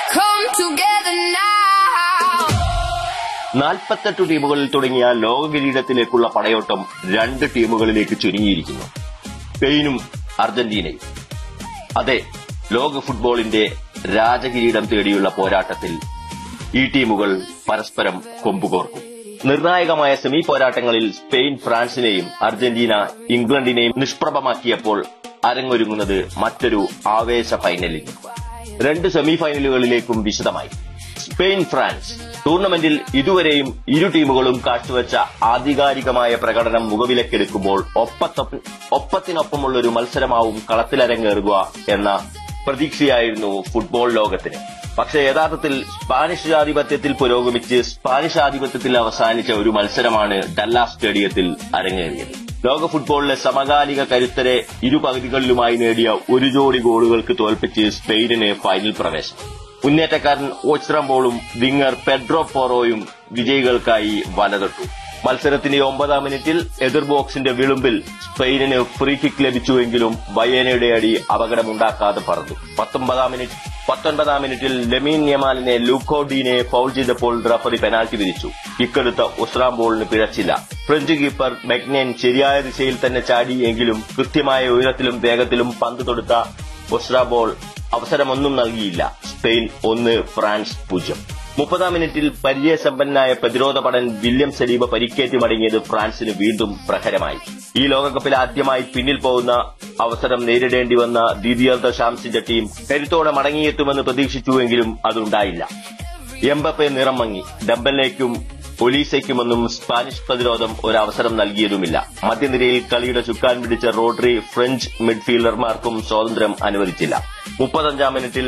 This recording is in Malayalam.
come together now. നാൽപ്പത്തെട്ട് ടീമുകളിൽ തുടങ്ങിയ ലോക കിരീടത്തിലേക്കുള്ള പടയോട്ടം രണ്ട് ടീമുകളിലേക്ക് ചുരുങ്ങിയിരിക്കുന്നു സ്പെയിനും അർജന്റീനയും അതെ ലോക ഫുട്ബോളിന്റെ രാജകിരീടം തേടിയുള്ള പോരാട്ടത്തിൽ ഈ ടീമുകൾ പരസ്പരം കൊമ്പുകോർക്കും നിർണായകമായ സെമി പോരാട്ടങ്ങളിൽ സ്പെയിൻ ഫ്രാൻസിനെയും അർജന്റീന ഇംഗ്ലണ്ടിനെയും നിഷ്പ്രഭമാക്കിയപ്പോൾ അരങ്ങൊരുങ്ങുന്നത് മറ്റൊരു ആവേശ ഫൈനലിൽ രണ്ട് സെമി ഫൈനലുകളിലേക്കും വിശദമായി സ്പെയിൻ ഫ്രാൻസ് ടൂർണമെന്റിൽ ഇതുവരെയും ഇരു ടീമുകളും കാഴ്ചവെച്ച ആധികാരികമായ പ്രകടനം മുഖവിലക്കെടുക്കുമ്പോൾ ഒപ്പത്തൊപ്പ- ഒപ്പത്തിനൊപ്പമുള്ള ഒരു മത്സരമാവും കളത്തിലരങ്ങേറുക എന്ന പ്രതീക്ഷയായിരുന്നു ഫുട്ബോൾ ലോകത്തിന് പക്ഷേ യഥാർത്ഥത്തിൽ സ്പാനിഷ് ആധിപത്യത്തിൽ പുരോഗമിച്ച് സ്പാനിഷ് ആധിപത്യത്തിൽ അവസാനിച്ച ഒരു മത്സരമാണ് ഡല്ലാ സ്റ്റേഡിയത്തിൽ അരങ്ങേറിയത് ലോക ഫുട്ബോളിലെ സമകാലിക കരുത്തരെ ഇരു പകുതികളിലുമായി നേടിയ ഒരു ജോഡി ഗോളുകൾക്ക് തോൽപ്പിച്ച് സ്പെയിനിന് ഫൈനൽ പ്രവേശനം മുന്നേറ്റക്കാരൻ ഓച്ച്റംബോളും വിങ്ങർ പെഡ്രോ പോറോയും വിജയികൾക്കായി വലതൊട്ടു മത്സരത്തിന്റെ ഒമ്പതാം മിനിറ്റിൽ എതിർ ബോക്സിന്റെ വിളുമ്പിൽ സ്പെയിനിന് ഫ്രീ കിക്ക് ലഭിച്ചുവെങ്കിലും വയേനയുടെ അടി അപകടമുണ്ടാക്കാതെ പറന്നു പത്തൊമ്പതാം മിനിറ്റ് പത്തൊൻപതാം മിനിറ്റിൽ ലെമീൻ യമാലിനെ ലൂക്കോഡീനെ ഫൗൾ ചെയ്തപ്പോൾ റഫറി പെനാൽറ്റി വിധിച്ചു കിക്കെടുത്ത ഉസ്രാംബോളിന് പിഴച്ചില്ല ഫ്രഞ്ച് കീപ്പർ മെഗ്നൻ ശരിയായ ദിശയിൽ തന്നെ ചാടിയെങ്കിലും കൃത്യമായ ഉയരത്തിലും വേഗത്തിലും പന്ത് തൊടുത്ത ഒസ്രാബോൾ അവസരമൊന്നും നൽകിയില്ല സ്പെയിൻ ഒന്ന് ഫ്രാൻസ് പൂജ്യം മുപ്പതാം മിനിറ്റിൽ പരിചയസമ്പന്നനായ പ്രതിരോധ പടൻ വില്യം സലീബ പരിക്കേറ്റ് മടങ്ങിയത് ഫ്രാൻസിന് വീണ്ടും പ്രഹരമായി ഈ ലോകകപ്പിൽ ആദ്യമായി പിന്നിൽ പോകുന്ന അവസരം നേരിടേണ്ടി വന്ന ദിദിയർ ദശാംസിന്റെ ടീം കരുത്തോടെ മടങ്ങിയെത്തുമെന്ന് പ്രതീക്ഷിച്ചുവെങ്കിലും അതുണ്ടായില്ല എംബപ്പെ നിറം മങ്ങി ഡംബലിലേക്കും ഒലീസയ്ക്കുമൊന്നും സ്പാനിഷ് പ്രതിരോധം ഒരവസരം നൽകിയതുമില്ല മധ്യനിരയിൽ കളിയുടെ ചുക്കാൻ പിടിച്ച റോഡ്രി ഫ്രഞ്ച് മിഡ്ഫീൽഡർമാർക്കും സ്വാതന്ത്ര്യം അനുവദിച്ചില്ല മുപ്പത്തഞ്ചാം മിനിറ്റിൽ